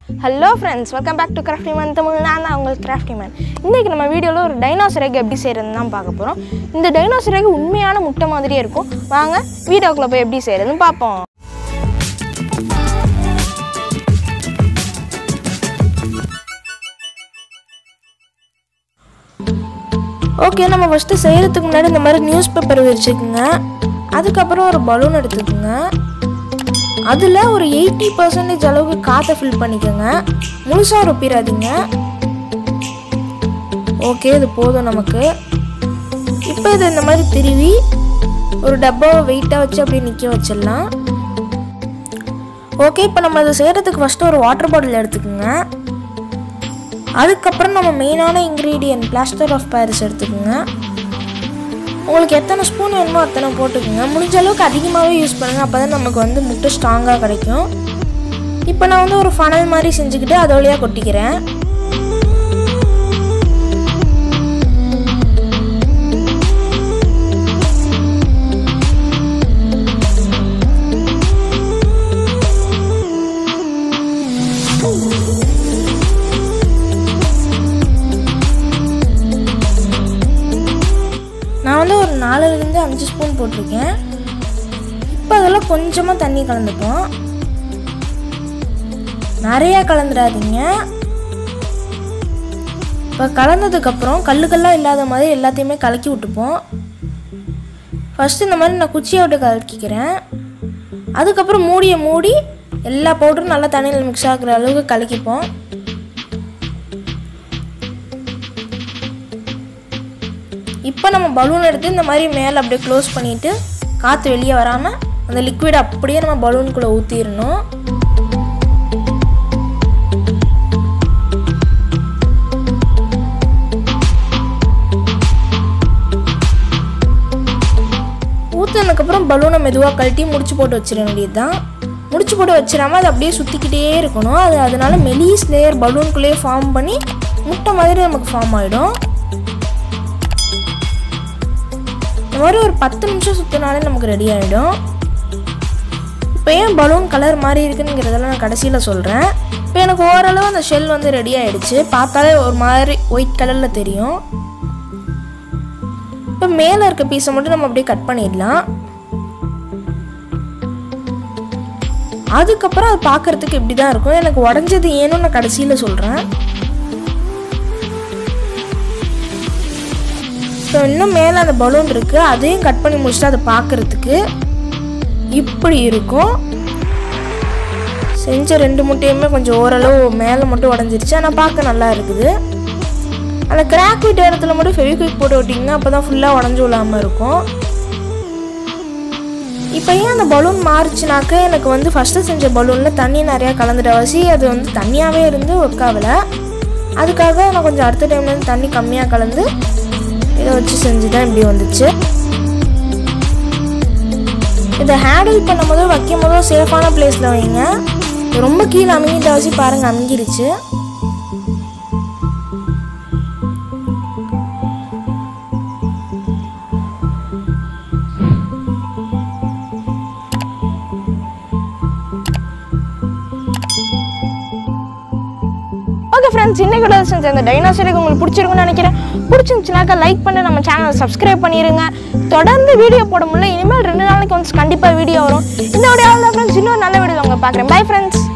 hello friends welcome back to crafty man Tamil நான் தான் உங்கள் கிராஃப்டி மேன் இன்றைக்கி நம்ம வீடியோவில் ஒரு டைனோசர் எக் எப்படி செய்கிறதுன்னு தான் பார்க்க போகிறோம் இந்த டைனோசர் எக் உண்மையான முட்டை மாதிரியே இருக்கும் வாங்க வீடியோக்குள்ளே போய் எப்படி செய்கிறதுன்னு பார்ப்போம் ஓகே நம்ம ஃபஸ்ட்டு செய்கிறதுக்கு முன்னாடி இந்த மாதிரி நியூஸ் பேப்பர் வச்சுக்கோங்க அதுக்கப்புறம் ஒரு பலூன் எடுத்துக்கோங்க அதில் ஒரு எயிட்டி பர்சன்டேஜ் அளவுக்கு காற்றை ஃபில் பண்ணிக்கோங்க முழுசாக ரொப்பிடாதீங்க ஓகே இது போதும் நமக்கு இப்போ இது இந்த மாதிரி திருவி ஒரு டப்பாவை வெயிட்டாக வச்சு அப்படியே நிற்க வச்சிடலாம் ஓகே இப்போ நம்ம இதை செய்கிறதுக்கு ஃபஸ்ட்டு ஒரு வாட்டர் பாட்டில் எடுத்துக்கோங்க அதுக்கப்புறம் நம்ம மெயினான இன்க்ரீடியன்ட் பிளாஸ்டர் ஆஃப் பாரிஸ் எடுத்துக்கோங்க உங்களுக்கு எத்தனை ஸ்பூன் வேணுமோ அத்தனை போட்டுக்கோங்க முடிஞ்ச அளவுக்கு அதிகமாகவே யூஸ் பண்ணுங்கள் அப்போ தான் நமக்கு வந்து முட்டை ஸ்ட்ராங்காக கிடைக்கும் இப்போ நான் வந்து ஒரு ஃபனல் மாதிரி செஞ்சுக்கிட்டு அது வழியாக கொட்டிக்கிறேன் நான் வந்து ஒரு நாலுலேருந்து அஞ்சு ஸ்பூன் போட்டிருக்கேன் இப்போ அதில் கொஞ்சமாக தண்ணி கலந்துப்போம் நிறையா கலந்துடாதீங்க இப்போ கலந்ததுக்கப்புறம் கல்லுக்கெல்லாம் இல்லாத மாதிரி எல்லாத்தையுமே கலக்கி விட்டுப்போம் ஃபஸ்ட்டு இந்த மாதிரி நான் குச்சியை விட்டு கலக்கிக்கிறேன் அதுக்கப்புறம் மூடியை மூடி எல்லா பவுடரும் நல்லா தண்ணியில் மிக்ஸ் ஆகுற அளவுக்கு கலக்கிப்போம் இப்போ நம்ம பலூன் எடுத்து இந்த மாதிரி மேலே அப்படியே க்ளோஸ் பண்ணிவிட்டு காற்று வெளியே வராமல் அந்த லிக்விட் அப்படியே நம்ம பலூனுக்குள்ளே ஊற்றிடணும் ஊற்றுனதுக்கப்புறம் பலூனை மெதுவாக கழட்டி முடிச்சு போட்டு வச்சிட வேண்டியது தான் முடிச்சு போட்டு வச்சிடாம அது அப்படியே சுற்றிக்கிட்டே இருக்கணும் அது அதனால மெலிஸ் லேயர் பலூனுக்குள்ளேயே ஃபார்ம் பண்ணி முட்டை மாதிரி நமக்கு ஃபார்ம் ஆகிடும் இந்த மாதிரி ஒரு பத்து நிமிஷம் சுற்றினாலே நமக்கு ரெடி ஆகிடும் இப்போ ஏன் பலூன் கலர் மாதிரி இருக்குங்கிறதெல்லாம் நான் கடைசியில் சொல்கிறேன் இப்போ எனக்கு ஓரளவு அந்த ஷெல் வந்து ரெடி ஆகிடுச்சு பார்த்தாலே ஒரு மாதிரி ஒயிட் கலரில் தெரியும் இப்போ மேலே இருக்க பீஸை மட்டும் நம்ம அப்படியே கட் பண்ணிடலாம் அதுக்கப்புறம் அது பார்க்குறதுக்கு இப்படி தான் இருக்கும் எனக்கு உடஞ்சது ஏன்னு நான் கடைசியில் சொல்கிறேன் இப்போ இன்னும் மேலே அந்த பலூன் இருக்குது அதையும் கட் பண்ணி முடிச்சுட்டு அதை பார்க்குறதுக்கு இப்படி இருக்கும் செஞ்ச ரெண்டு முட்டையுமே கொஞ்சம் ஓரளவு மேலே மட்டும் உடஞ்சிருச்சு ஆனால் பார்க்க நல்லா இருக்குது அந்த கிராக் விட்ட இடத்துல மட்டும் ஃபெவிக்விக் போட்டு விட்டிங்கன்னா அப்போ தான் ஃபுல்லாக உடஞ்சி விழாமல் இருக்கும் இப்போ ஏன் அந்த பலூன் மாறுச்சுனாக்க எனக்கு வந்து ஃபஸ்ட்டு செஞ்ச பலூனில் தண்ணி நிறையா கலந்துட்டவாசி அது வந்து தண்ணியாகவே இருந்து ஒர்க் ஆகலை அதுக்காக நான் கொஞ்சம் அடுத்த டைம்லேருந்து தண்ணி கம்மியாக கலந்து இதை வச்சு செஞ்சு தான் இப்படி வந்துச்சு இதை ஹேண்டில் பண்ணும் போதோ வைக்கும் போதோ சேஃபான பிளேஸில் வைங்க ரொம்ப கீழே அமுங்கிட்ட வச்சு பாருங்கள் அமுங்கிருச்சு ஓகே ஃப்ரெண்ட்ஸ் இன்னைக்கு கூட செஞ்ச அந்த டைனோசருக்கு உங்களுக்கு பிடிச்சிருக்கும்னு நினைக்கிறேன் பிடிச்சிருந்துச்சுனாக்கா லைக் பண்ணி நம்ம சேனலை சப்ஸ்கிரைப் பண்ணிடுங்க தொடர்ந்து வீடியோ போட முடியல இனிமேல் ரெண்டு நாளைக்கு வந்து கண்டிப்பாக வீடியோ வரும் இந்த வீடியோ ஃப்ரெண்ட்ஸ் இன்னொரு நல்ல வீடியோ உங்களை பார்க்குறேன் பை ஃப்ரெண்ட்ஸ்